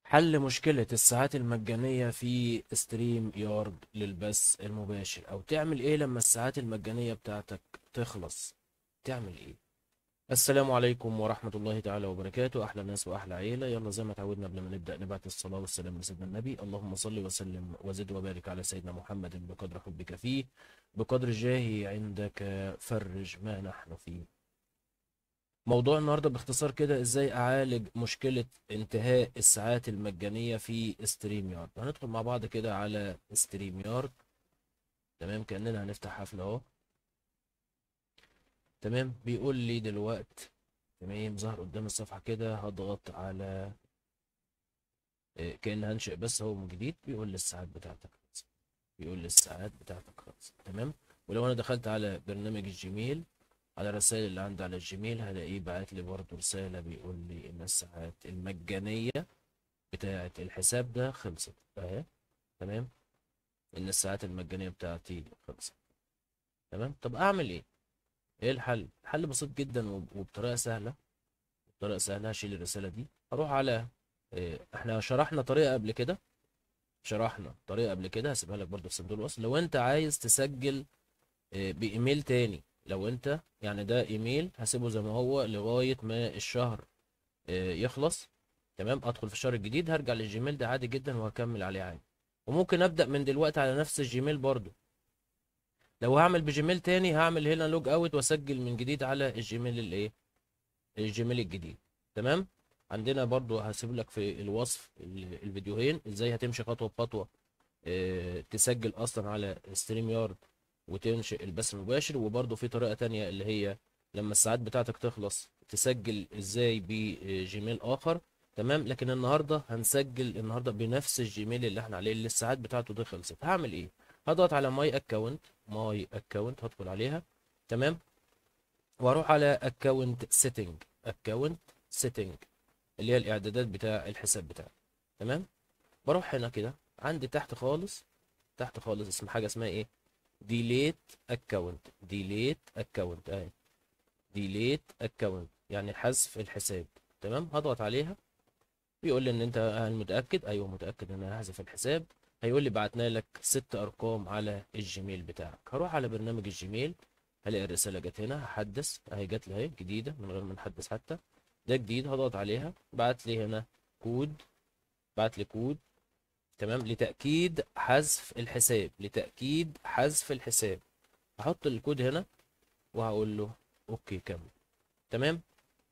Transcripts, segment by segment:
حل مشكلة الساعات المجانية في ستريم يارد للبث المباشر او تعمل ايه لما الساعات المجانية بتاعتك تخلص تعمل ايه السلام عليكم ورحمة الله تعالى وبركاته احلى ناس واحلى عيلة يلا زي ما تعودنا قبل ما نبدأ نبعت الصلاة والسلام لسيدنا النبي اللهم صل وسلم وزد وبارك على سيدنا محمد بقدر حبك فيه بقدر جاهي عندك فرج ما نحن فيه موضوع النهارده باختصار كده ازاي اعالج مشكلة انتهاء الساعات المجانية في ستريم يارد هندخل مع بعض كده على ستريم يارد تمام كأننا هنفتح حفلة اهو تمام بيقول لي دلوقت تمام ظهر قدام الصفحة كده هضغط على إيه، كأن هنشئ بس هو من جديد بيقول لي الساعات بتاعتك خلصت بيقول لي الساعات بتاعتك خلصت تمام ولو انا دخلت على برنامج الجيميل على الرسائل اللي عندي على الجيميل هلاقيه بعت لي برضه رسالة بيقول لي إن الساعات المجانية بتاعة الحساب ده خلصت أهي تمام إن الساعات المجانية بتاعتي خلصت تمام طب أعمل إيه؟ إيه الحل؟ الحل بسيط جدا وب- وبطريقة سهلة بطريقة سهلة هشيل الرسالة دي هروح على إيه، إحنا شرحنا طريقة قبل كده شرحنا طريقة قبل كده هسيبها لك برضه في صندوق الوصف لو أنت عايز تسجل إيه، بإيميل تاني لو انت يعني ده ايميل هسيبه زي ما هو لغاية ما الشهر آه، يخلص تمام ادخل في الشهر الجديد هرجع للجيميل ده عادي جدا وهكمل عليه عادي وممكن ابدأ من دلوقتي على نفس الجيميل برضو لو هعمل بجيميل تاني هعمل هنا لوج اوت واسجل من جديد على الجيميل الايه الجيميل الجديد تمام عندنا برضو هسيب لك في الوصف ال- الفيديوهين ازاي هتمشي خطوة بخطوة آه، تسجل اصلا على ستريم يارد وتنشئ البث المباشر وبرضه في طريقة تانية اللي هي لما الساعات بتاعتك تخلص تسجل ازاي بجيميل اخر تمام لكن النهارده هنسجل النهارده بنفس الجيميل اللي احنا عليه اللي الساعات بتاعته دي خلصت هعمل ايه هضغط على ماي اكونت ماي اكونت هدخل عليها تمام واروح على اكونت سيتنج اكونت سيتنج اللي هي الاعدادات بتاع الحساب بتاعي تمام بروح هنا كده عندي تحت خالص تحت خالص اسم حاجه اسمها ايه ديليت اكونت ديليت اكونت اهي ديليت اكونت يعني حذف الحساب تمام هضغط عليها بيقول لي ان انت هل متاكد ايوه متاكد ان انا هحذف الحساب هيقول لي بعتنا لك ست ارقام على الجيميل بتاعك هروح على برنامج الجيميل هلاقي الرساله جت هنا هحدث اهي جت لي اهي جديده من غير ما نحدث حتى ده جديد هضغط عليها بعت لي هنا كود بعت لي كود تمام لتأكيد حذف الحساب لتأكيد حذف الحساب هحط الكود هنا وهقول له اوكي كمل تمام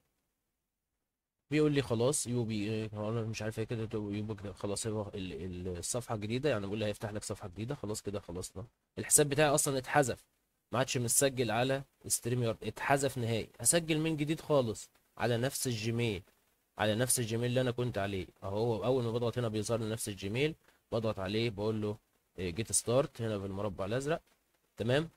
بيقول لي خلاص يوبي هو انا مش عارف ايه كده يوبي كده خلاص هو ال- ال- الصفحه الجديده يعني بيقول لي هيفتح لك صفحه جديده خلاص كده خلصنا الحساب بتاعي اصلا اتحذف ما عادش متسجل على ستريم يارد اتحذف نهائي هسجل من جديد خالص على نفس الجيميل على نفس الجيميل اللي انا كنت عليه اهو اول ما بضغط هنا بيظهر لي نفس الجيميل بضغط عليه بقول له جيت ستارت هنا في المربع الازرق تمام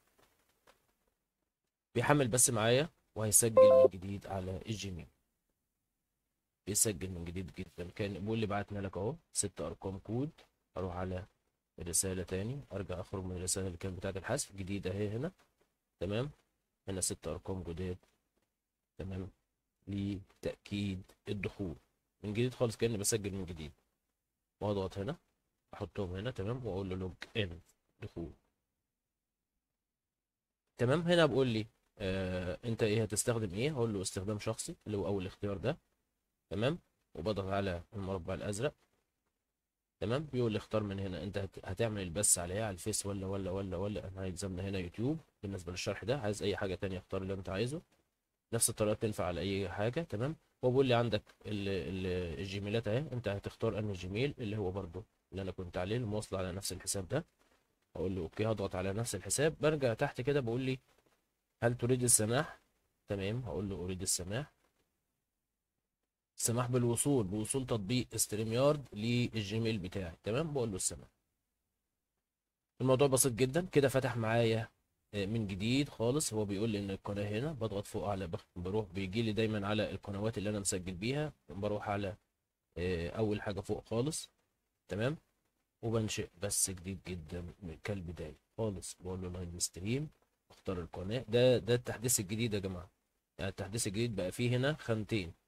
بيحمل بس معايا وهيسجل من جديد على الجيميل بيسجل من جديد جدا كان بيقول لي بعتنا لك اهو ست ارقام كود اروح على الرساله تاني ارجع اخرج من الرساله اللي كانت بتاعت الحذف جديده اهي هنا تمام هنا ست ارقام جداد تمام لتاكيد الدخول من جديد خالص كاني بسجل من جديد واضغط هنا احطهم هنا تمام واقول له لوج ان دخول تمام هنا بقول لي آه انت ايه هتستخدم ايه هقول له استخدام شخصي اللي هو اول اختيار ده تمام وبضغط على المربع الازرق تمام بيقول لي اختار من هنا انت هت- هتعمل البث على ايه على الفيس ولا ولا ولا ولا انا هيلزمنا هنا يوتيوب بالنسبه للشرح ده عايز اي حاجه تانية اختار اللي انت عايزه نفس الطريقه بتنفع على اي حاجه تمام هو بيقول لي عندك ال ال الجيميلات اهي انت هتختار انهي جيميل اللي هو برضو اللي انا كنت عليه الموصل على نفس الحساب ده اقول له اوكي هضغط على نفس الحساب برجع تحت كده بقول لي هل تريد السماح تمام هقول له اريد السماح السماح بالوصول بوصول تطبيق ستريم يارد للجيميل بتاعي تمام بقول له السماح الموضوع بسيط جدا كده فتح معايا آه، من جديد خالص هو بيقول لي ان القناه هنا بضغط فوق على بخ- بروح بيجي لي دايما على القنوات اللي انا مسجل بيها بروح على آه، اول حاجه فوق خالص تمام وبنشئ بس جديد جدا من كالبدايه خالص بقول له لايف ستريم اختار القناه ده ده التحديث الجديد يا جماعه يعني التحديث الجديد بقى فيه هنا خانتين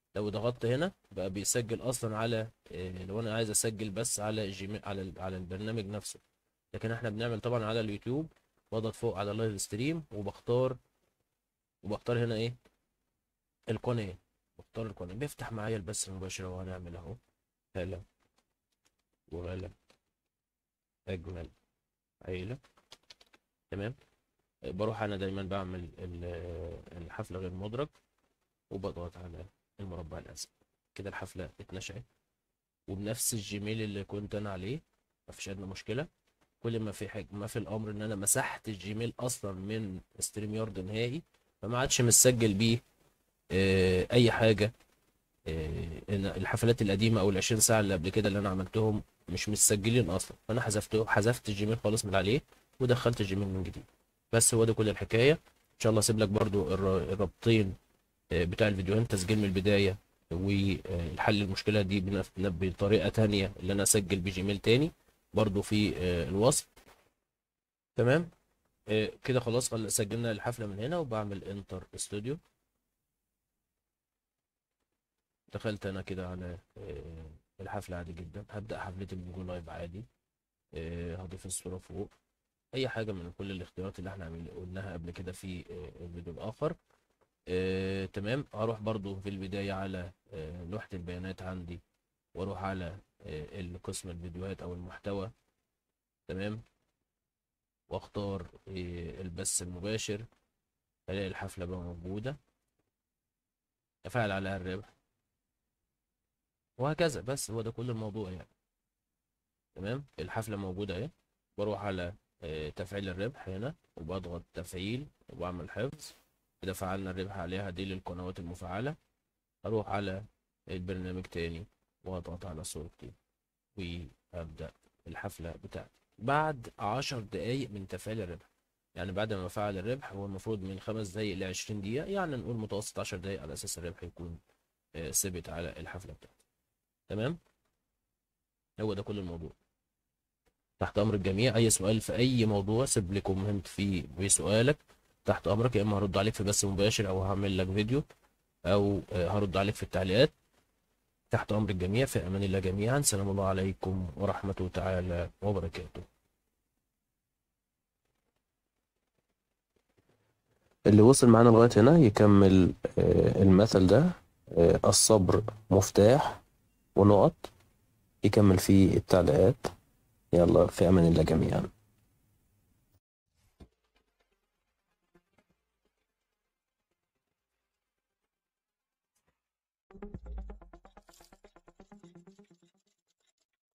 لو ضغطت هنا بقى بيسجل اصلا على آه، لو انا عايز اسجل بس على جيميل على ال- على البرنامج نفسه لكن احنا بنعمل طبعا على اليوتيوب بضغط فوق على لايف ستريم وبختار وبختار هنا ايه القناة بختار القناة بيفتح معايا البث المباشر وهنعمل اهو هلا وغلا اجمل عيلة تمام بروح انا دايما بعمل ال- الحفلة غير مدرج وبضغط على المربع الازرق كده الحفلة اتنشأت وبنفس الجيميل اللي كنت انا عليه مفيش ادنى مشكلة كل ما في حاجة ما في الامر ان انا مسحت الجيميل اصلا من ستريم يارد نهائي فما عادش مسجل بيه آه، اي حاجة آه، إن الحفلات القديمة او العشرين ساعة اللي قبل كده اللي انا عملتهم مش متسجلين اصلا فانا حذفته حذفت الجيميل خالص من عليه ودخلت الجيميل من جديد بس هو ده كل الحكاية ان شاء الله اسيب لك برضو الر- الرابطين آه، بتاع الفيديوهات تسجيل من البداية والحل المشكلة دي بنف- بطريقة تانية اللي انا اسجل بجيميل تاني برضو في آه، الوصف تمام آه، كده خلاص خل- سجلنا الحفلة من هنا وبعمل انتر استوديو دخلت انا كده على آه، الحفلة عادي جدا هبدأ حفلتي من جوجل لايف عادي آه، هضيف الصورة فوق اي حاجة من كل الاختيارات اللي احنا عمل- قلناها قبل كده في آه، الفيديو الاخر آه، تمام هروح برضو في البداية على آه، لوحة البيانات عندي واروح على آه، القسم الفيديوهات او المحتوى تمام واختار آه، البث المباشر الاقي الحفلة بقى موجودة افعل عليها الربح وهكذا بس هو ده كل الموضوع يعني تمام الحفلة موجودة اهي بروح على آه، تفعيل الربح هنا وبضغط تفعيل وبعمل حفظ كده فعلنا الربح عليها دي للقنوات المفعلة اروح على البرنامج تاني واضغط على صورتي وابدأ الحفلة بتاعتي بعد عشر دقايق من تفعيل الربح يعني بعد ما فعل الربح هو المفروض من خمس دقايق لعشرين دقيقة يعني نقول متوسط عشر دقايق على أساس الربح يكون آه، ثابت على الحفلة بتاعتي تمام هو ده كل الموضوع تحت امر الجميع اي سؤال في اي موضوع سيب لي كومنت فيه بسؤالك تحت امرك يا اما هرد عليك في بث مباشر او هعمل لك فيديو او آه، هرد عليك في التعليقات تحت امر الجميع في امان الله جميعا سلام الله عليكم ورحمته تعالى وبركاته اللي وصل معانا لغاية هنا يكمل آه، المثل ده آه، الصبر مفتاح ونقط يكمل فيه التعليقات يلا في امان الله جميعا